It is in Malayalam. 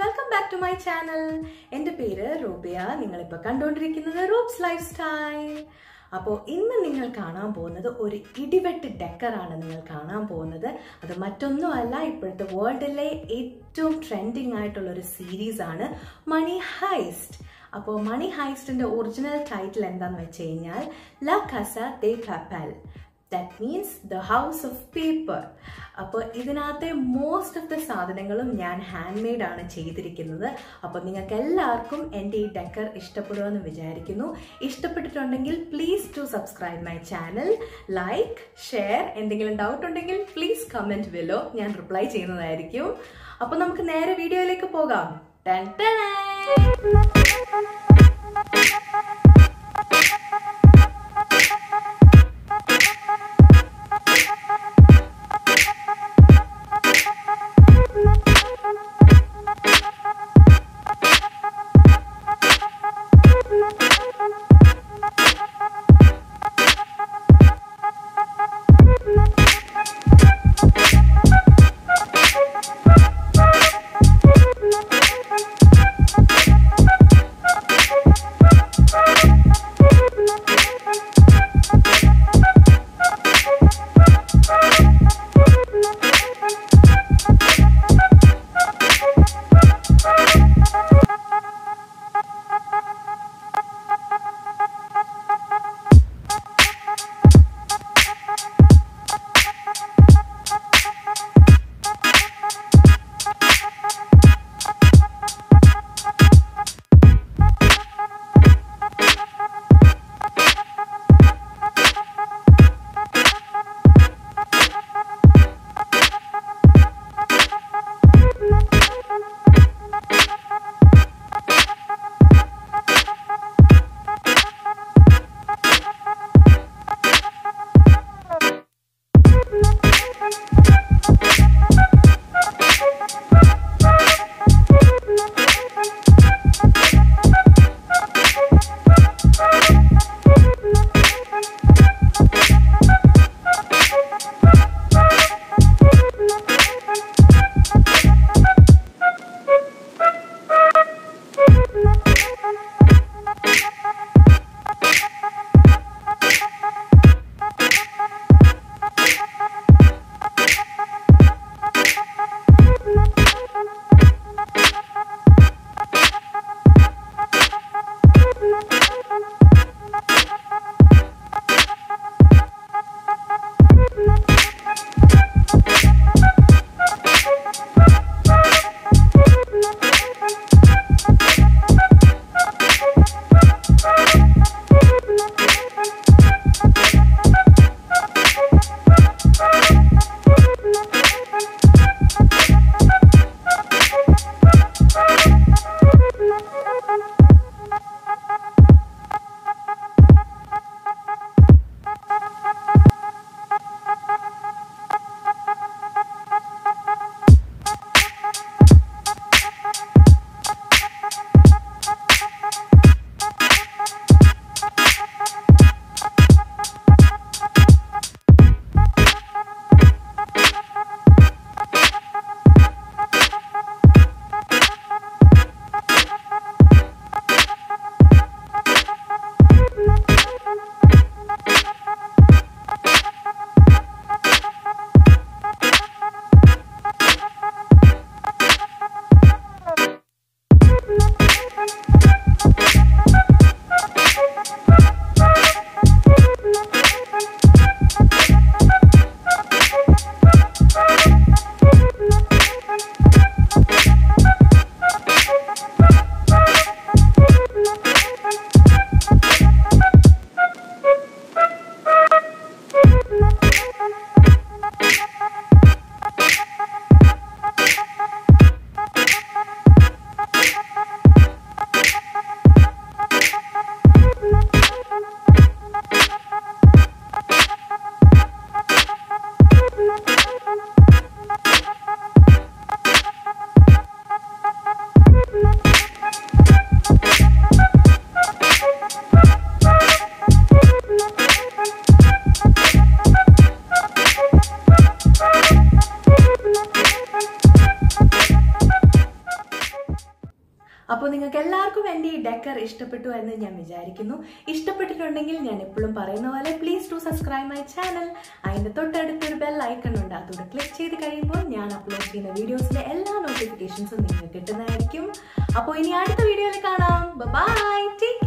welcome back to my channel എൻ്റെ പേര് റൂബിയ നിങ്ങളിപ്പോൾ കണ്ടുകൊണ്ടിരിക്കുന്നത് റൂബ്സ് ലൈഫ് സ്റ്റൈൽ അപ്പോൾ ഇന്ന് നിങ്ങൾ കാണാൻ പോകുന്നത് ഒരു ഇടിവെട്ട് ഡെക്കറാണ് നിങ്ങൾ കാണാൻ പോകുന്നത് അത് മറ്റൊന്നുമല്ല ഇപ്പോഴത്തെ വേൾഡിലെ ഏറ്റവും ട്രെൻഡിങ് ആയിട്ടുള്ള ഒരു സീരീസ് ആണ് മണി ഹൈസ്റ്റ് അപ്പോൾ മണി ഹൈസ്റ്റിൻ്റെ ഒറിജിനൽ ടൈറ്റിൽ എന്താണെന്ന് വെച്ച് കഴിഞ്ഞാൽ La Casa de Papel that means the house of paper അപ്പോൾ ഇതിനകത്തെ മോസ്റ്റ് ഓഫ് ദ സാധനങ്ങളും ഞാൻ ഹാൻഡ് മെയ്ഡ് ആണ് ചെയ്തിരിക്കുന്നത് അപ്പോൾ നിങ്ങൾക്ക് എല്ലാവർക്കും എൻ്റെ ഈ ഡെക്കർ ഇഷ്ടപ്പെടുമെന്ന് വിചാരിക്കുന്നു ഇഷ്ടപ്പെട്ടിട്ടുണ്ടെങ്കിൽ please to subscribe my channel like share എന്തെങ്കിലും ഡൗട്ട് ഉണ്ടെങ്കിൽ പ്ലീസ് കമൻറ്റ് ബിലോ ഞാൻ റിപ്ലൈ ചെയ്യുന്നതായിരിക്കും അപ്പോൾ നമുക്ക് നേരെ വീഡിയോയിലേക്ക് പോകാം ടെൻ അപ്പോൾ നിങ്ങൾക്ക് എല്ലാവർക്കും എൻ്റെ ഈ ഡെക്കർ ഇഷ്ടപ്പെട്ടു എന്ന് ഞാൻ വിചാരിക്കുന്നു ഇഷ്ടപ്പെട്ടിട്ടുണ്ടെങ്കിൽ ഞാൻ എപ്പോഴും പറയുന്ന പോലെ please to subscribe my channel അതിൻ്റെ തൊട്ടടുത്തൊരു ബെൽ ഐക്കൺ ഉണ്ട് അതോടെ ക്ലിക്ക് ചെയ്ത് കഴിയുമ്പോൾ ഞാൻ അപ്ലോഡ് ചെയ്യുന്ന വീഡിയോസിലെ എല്ലാ നോട്ടിഫിക്കേഷൻസും നിങ്ങൾക്ക് കിട്ടുന്നതായിരിക്കും അപ്പോൾ ഇനി അടുത്ത വീഡിയോയിൽ കാണാം ബൈ ടേക്ക്